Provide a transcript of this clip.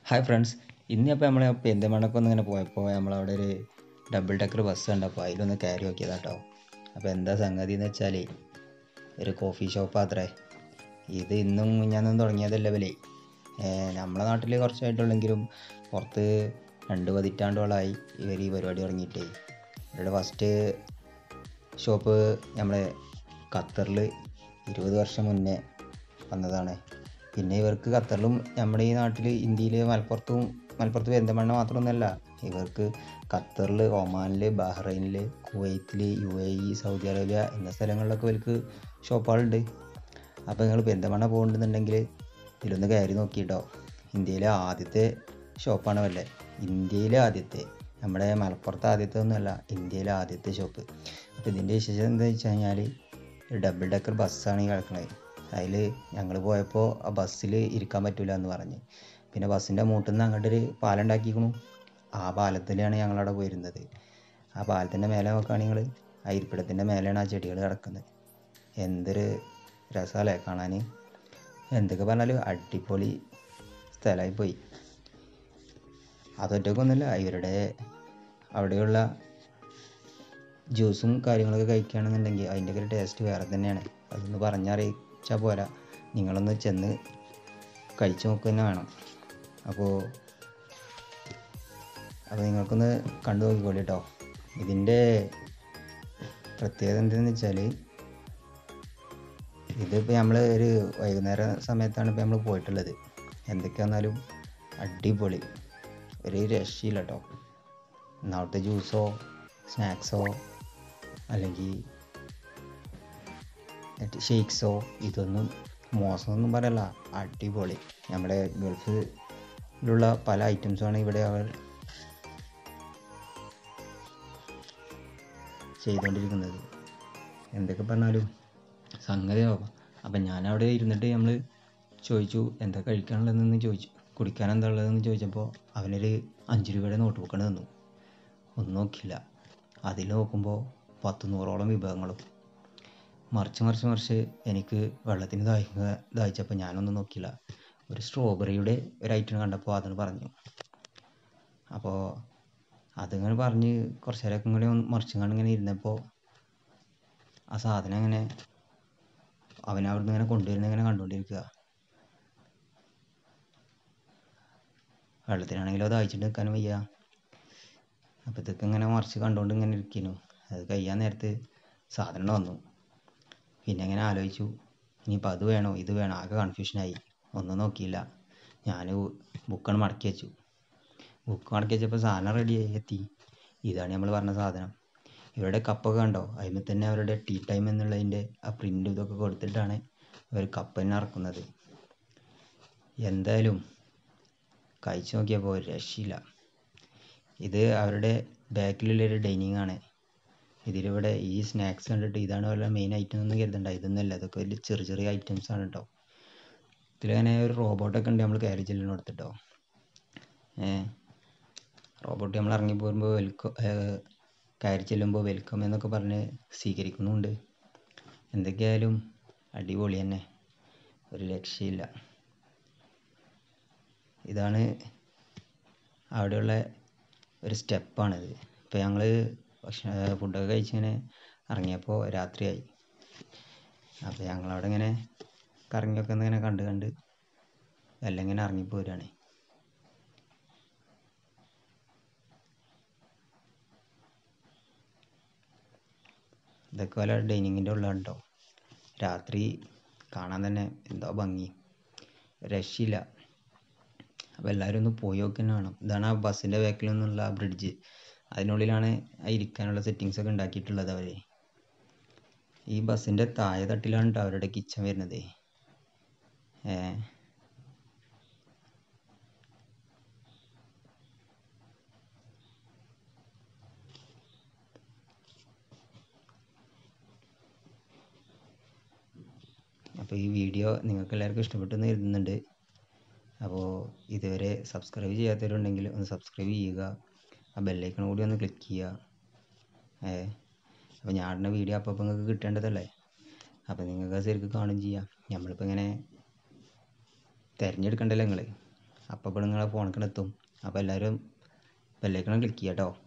hi friends ഇന്ന് അപ്പോൾ നമ്മൾ പെരിന്തൽമണ്ണക്ക് ഒന്ന് ഇങ്ങനെ പോയപ്പോൾ നമ്മളവിടെ ഒരു ഡബിൾ ഡെക്കർ ബസ് ഉണ്ട് അപ്പോൾ അതിലൊന്ന് കയറി നോക്കിയതാ കേട്ടോ അപ്പോൾ എന്താ സംഗതി എന്ന് വെച്ചാൽ ഒരു കോഫി ഷോപ്പ് അത്രേ ഇത് ഇന്നും ഞാനൊന്നും തുടങ്ങിയതല്ല വിലേ നമ്മളെ നാട്ടിൽ കുറച്ചായിട്ടുള്ളെങ്കിലും പുറത്ത് രണ്ട് പതിറ്റാണ്ടോളമായി ഇവർ ഈ പരിപാടി തുടങ്ങിയിട്ടേ ഇവരുടെ ഫസ്റ്റ് ഷോപ്പ് നമ്മളെ ഖത്തറിൽ ഇരുപത് വർഷം മുന്നേ വന്നതാണ് പിന്നെ ഇവർക്ക് ഖത്തറിലും നമ്മുടെ ഈ നാട്ടിൽ ഇന്ത്യയിൽ മലപ്പുറത്തും മലപ്പുറത്ത് പെരിന്തൽമണ്ണ മാത്രമൊന്നുമല്ല ഇവർക്ക് ഖത്തറിൽ ഒമാനിൽ ബഹ്റൈനിൽ കുവൈത്തിൽ U A E Saudi Arabia എന്ന സ്ഥലങ്ങളിലൊക്കെ ഇവർക്ക് ഷോപ്പുകളുണ്ട് അപ്പോൾ നിങ്ങൾ പെരിന്തൽമണ്ണ പോകുന്നുണ്ടെന്നുണ്ടെങ്കിൽ ഇതിലൊന്ന് കയറി നോക്കിയിട്ടോ ഇന്ത്യയിലെ ആദ്യത്തെ ഷോപ്പാണ് വല്ലേ ഇന്ത്യയിലെ ആദ്യത്തെ നമ്മുടെ മലപ്പുറത്തെ ആദ്യത്തെ ഒന്നുമല്ല ഇന്ത്യയിലെ ആദ്യത്തെ ഷോപ്പ് അപ്പോൾ ഇതിൻ്റെ വിശേഷം എന്താ വെച്ച് കഴിഞ്ഞാൽ ഡബിൾ ഡെക്കർ ബസ്സാണ് ഈ കിടക്കുന്നത് അതിൽ ഞങ്ങൾ പോയപ്പോൾ ആ ബസ്സിൽ ഇരിക്കാൻ പറ്റില്ല എന്ന് പറഞ്ഞ് പിന്നെ ബസ്സിൻ്റെ മൂട്ടിൽ നിന്ന് അങ്ങോട്ടൊരു പാലം ഉണ്ടാക്കിക്കണു ആ പാലത്തിലാണ് ഞങ്ങളവിടെ പോയിരുന്നത് ആ പാലത്തിൻ്റെ മേലെ നോക്കുകയാണെങ്കിൽ ആ ഇരിപ്പിടത്തിൻ്റെ മേലെയാണ് ആ ചെടികൾ കിടക്കുന്നത് എന്തൊരു രസമല്ലേ കാണാൻ എന്തൊക്കെ പറഞ്ഞാലും അടിപൊളി സ്ഥലമായി പോയി അതൊറ്റക്കൊന്നുമില്ല ഇവരുടെ അവിടെയുള്ള ജ്യൂസും കാര്യങ്ങളൊക്കെ കഴിക്കുകയാണെന്നുണ്ടെങ്കിൽ അതിൻ്റെയൊക്കെ ഒരു ടേസ്റ്റ് വേറെ തന്നെയാണ് അതൊന്ന് പറഞ്ഞറിയിച്ചാൽ പോരാ നിങ്ങളൊന്ന് ചെന്ന് കഴിച്ചു നോക്കുക തന്നെ വേണം അപ്പോൾ അപ്പോൾ നിങ്ങൾക്കൊന്ന് കണ്ടു നോക്കിക്കോളി കേട്ടോ ഇതിൻ്റെ പ്രത്യേകത എന്താണെന്ന് വെച്ചാൽ ഇതിപ്പോൾ നമ്മൾ ഒരു വൈകുന്നേര സമയത്താണ് ഇപ്പോൾ നമ്മൾ പോയിട്ടുള്ളത് എന്തൊക്കെയാണെന്നാലും അടിപൊളി ഒരു രക്ഷയില്ല കേട്ടോ അവിടുത്തെ ജ്യൂസോ സ്നാക്സോ അല്ലെങ്കിൽ മറ്റേ ഷെയ്ക്സോ ഇതൊന്നും മോശമൊന്നും പറയല്ല അടിപൊളി നമ്മുടെ ഗൾഫിലുള്ള പല ഐറ്റംസുമാണ് ഇവിടെ അവർ ചെയ്തുകൊണ്ടിരിക്കുന്നത് എന്തൊക്കെ പറഞ്ഞാലും സംഗതിയാവും അപ്പം ഞാനവിടെ ഇരുന്നിട്ട് നമ്മൾ ചോദിച്ചു എന്താ കഴിക്കാനുള്ളതെന്ന് ചോദിച്ചു കുടിക്കാൻ എന്താ ഉള്ളതെന്ന് ചോദിച്ചപ്പോൾ അവനൊരു അഞ്ച് രൂപയുടെ നോട്ട് ബുക്കാണ് തന്നു ഒന്നും നോക്കില്ല അതിൽ നോക്കുമ്പോൾ പത്ത് നൂറോളം വിഭവങ്ങളും മറിച്ച് മറിച്ച് മറിച്ച് എനിക്ക് വെള്ളത്തിന് ദാഹിക്കുക ദാഹിച്ചപ്പോൾ ഞാനൊന്നും നോക്കില്ല ഒരു സ്ട്രോബെറിയുടെ ഒരു ഐറ്റം കണ്ടപ്പോൾ അതിന് പറഞ്ഞു അപ്പോൾ അതിങ്ങനെ പറഞ്ഞ് കുറച്ച് നേരമൊക്കെ ഇങ്ങനെ മറിച്ചും കണ്ട് ഇങ്ങനെ ഇരുന്നപ്പോൾ ആ സാധനം ഇങ്ങനെ അവൻ അവിടുന്ന് ഇങ്ങനെ കൊണ്ടുവരുന്ന ഇങ്ങനെ കണ്ടുകൊണ്ടിരിക്കുക വെള്ളത്തിനാണെങ്കിലോ ദാഹിച്ചിട്ട് നിൽക്കാനും വയ്യ അപ്പോൾ ഇതൊക്കെ ഇങ്ങനെ മറിച്ച് കണ്ടുകൊണ്ട് ഇങ്ങനെ ഇരിക്കുന്നു അത് കഴിയാൻ നേരത്ത് സാധനം വന്നു പിന്നെ ഇങ്ങനെ ആലോചിച്ചു ഇനിയിപ്പോൾ അത് വേണോ ഇത് വേണോ ആകെ കൺഫ്യൂഷനായി ഒന്നും നോക്കിയില്ല ഞാൻ ബുക്കാണ് മടക്കി വെച്ചു ബുക്ക് മടക്കി വെച്ചപ്പോൾ സാധനം റെഡി ആയി എത്തി ഇതാണ് നമ്മൾ പറഞ്ഞ സാധനം ഇവരുടെ കപ്പൊക്കെ കണ്ടോ അതിൽ തന്നെ അവരുടെ ടീ ടൈം എന്നുള്ളതിൻ്റെ ആ പ്രിൻ്റ് ഇതൊക്കെ കൊടുത്തിട്ടാണ് അവർ കപ്പ് തന്നെ ഇറക്കുന്നത് എന്തായാലും കഴിച്ചു നോക്കിയപ്പോൾ ഒരു രക്ഷയില്ല ഇത് അവരുടെ ബാക്കിലുള്ളൊരു ഡൈനിങ് ആണ് ഇതിലിവിടെ ഈ സ്നാക്സ് കണ്ടിട്ട് ഇതാണ് വല്ല മെയിൻ ഐറ്റം ഒന്നും കരുതണ്ട ഇതൊന്നുമല്ല ഇതൊക്കെ വലിയ ചെറിയ ചെറിയ ഐറ്റംസ് ആണ് കേട്ടോ ഇതിലങ്ങനെ ഒരു റോബോട്ടൊക്കെ ഉണ്ട് നമ്മൾ കയറി ചെല്ലുന്നിടത്ത് കേട്ടോ ഏ റോബോട്ട് നമ്മൾ ഇറങ്ങി പോരുമ്പോൾ വെൽക്കം കയറി ചെല്ലുമ്പോൾ വെൽക്കം എന്നൊക്കെ പറഞ്ഞ് സ്വീകരിക്കുന്നുണ്ട് എന്തൊക്കെയായാലും അടിപൊളി തന്നെ ഒരു രക്ഷയില്ല ഇതാണ് അവിടെയുള്ള ഒരു സ്റ്റെപ്പാണിത് ഇപ്പോൾ ഞങ്ങൾ ഭക്ഷണ ഫുഡൊക്കെ കഴിച്ചിങ്ങനെ ഇറങ്ങിയപ്പോൾ രാത്രിയായി അപ്പോൾ ഞങ്ങളവിടെ ഇങ്ങനെ കറങ്ങിയൊക്കെ ഇങ്ങനെ കണ്ട് കണ്ട് എല്ലാം ഇങ്ങനെ ഇറങ്ങിപ്പോരാണ് ഇതൊക്കെ വല്ല ഡൈനിങ്ങിൻ്റെ ഉള്ളതുണ്ടോ രാത്രി കാണാൻ തന്നെ എന്തോ ഭംഗി രക്ഷയില്ല അപ്പോൾ എല്ലാവരും ഒന്ന് പോയി നോക്കി തന്നെ വേണം ഇതാണ് ആ ബസ്സിൻ്റെ ബാക്കിൽ നിന്നുള്ള ആ ബ്രിഡ്ജ് അതിനുള്ളിലാണ് ആ ഇരിക്കാനുള്ള സെറ്റിങ്സ് ഒക്കെ ഉണ്ടാക്കിയിട്ടുള്ളത് അവർ ഈ ബസ്സിൻ്റെ താഴെ തട്ടിലാണ് കേട്ടോ അവരുടെ കിച്ചൺ വരുന്നത് ഏ അപ്പോൾ ഈ വീഡിയോ നിങ്ങൾക്ക് എല്ലാവർക്കും ഇഷ്ടപ്പെട്ടെന്ന് കരുതുന്നുണ്ട് അപ്പോൾ ഇതുവരെ സബ്സ്ക്രൈബ് ചെയ്യാത്തവരുണ്ടെങ്കിൽ ഒന്ന് സബ്സ്ക്രൈബ് ചെയ്യുക ആ ബെല്ലൈക്കൺ കൂടി ഒന്ന് ക്ലിക്ക് ചെയ്യുക ഏ അപ്പോൾ ഞാൻ ഇടുന്ന വീഡിയോ അപ്പോൾ നിങ്ങൾക്ക് കിട്ടേണ്ടതല്ലേ അപ്പോൾ നിങ്ങൾക്ക് ശരിക്കും കാണുകയും ചെയ്യാം നമ്മളിപ്പോൾ ഇങ്ങനെ തിരഞ്ഞെടുക്കണ്ടല്ലോ നിങ്ങൾ അപ്പോൾ ഇവിടെ നിങ്ങളെ ഫോണിൽ എത്തും അപ്പോൾ എല്ലാവരും ബെല്ലൈക്കണം ക്ലിക്ക് ചെയ്യാം കേട്ടോ